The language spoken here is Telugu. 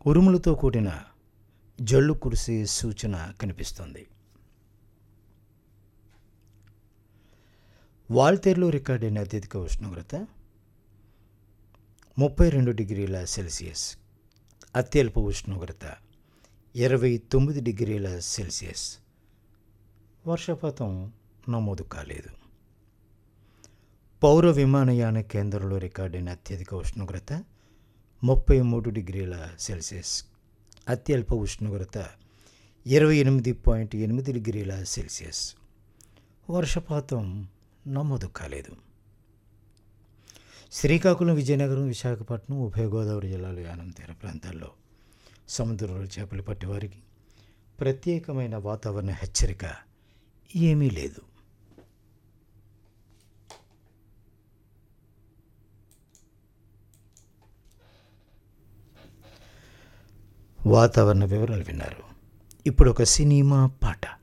ఉరుములతో కూడిన జల్లు కురిసే సూచన కనిపిస్తుంది వాల్తేరులో రికార్డైన అత్యధిక ఉష్ణోగ్రత ముప్పై రెండు డిగ్రీల సెల్సియస్ అత్యల్ప ఉష్ణోగ్రత ఇరవై తొమ్మిది డిగ్రీల సెల్సియస్ వర్షపాతం నమోదు కాలేదు పౌర విమానయాన కేంద్రంలో రికార్డైన అత్యధిక ఉష్ణోగ్రత ముప్పై మూడు డిగ్రీల సెల్సియస్ అత్యల్ప ఉష్ణోగ్రత ఇరవై ఎనిమిది పాయింట్ ఎనిమిది డిగ్రీల సెల్సియస్ వర్షపాతం నమోదు కాలేదు శ్రీకాకుళం విజయనగరం విశాఖపట్నం ఉభయ గోదావరి జిల్లాలు యానం తీర ప్రాంతాల్లో సముద్రంలో చేపలు పట్టేవారికి ప్రత్యేకమైన వాతావరణ హెచ్చరిక ఏమీ లేదు వాతావరణ వివరాలు విన్నారు ఇప్పుడు ఒక సినిమా పాట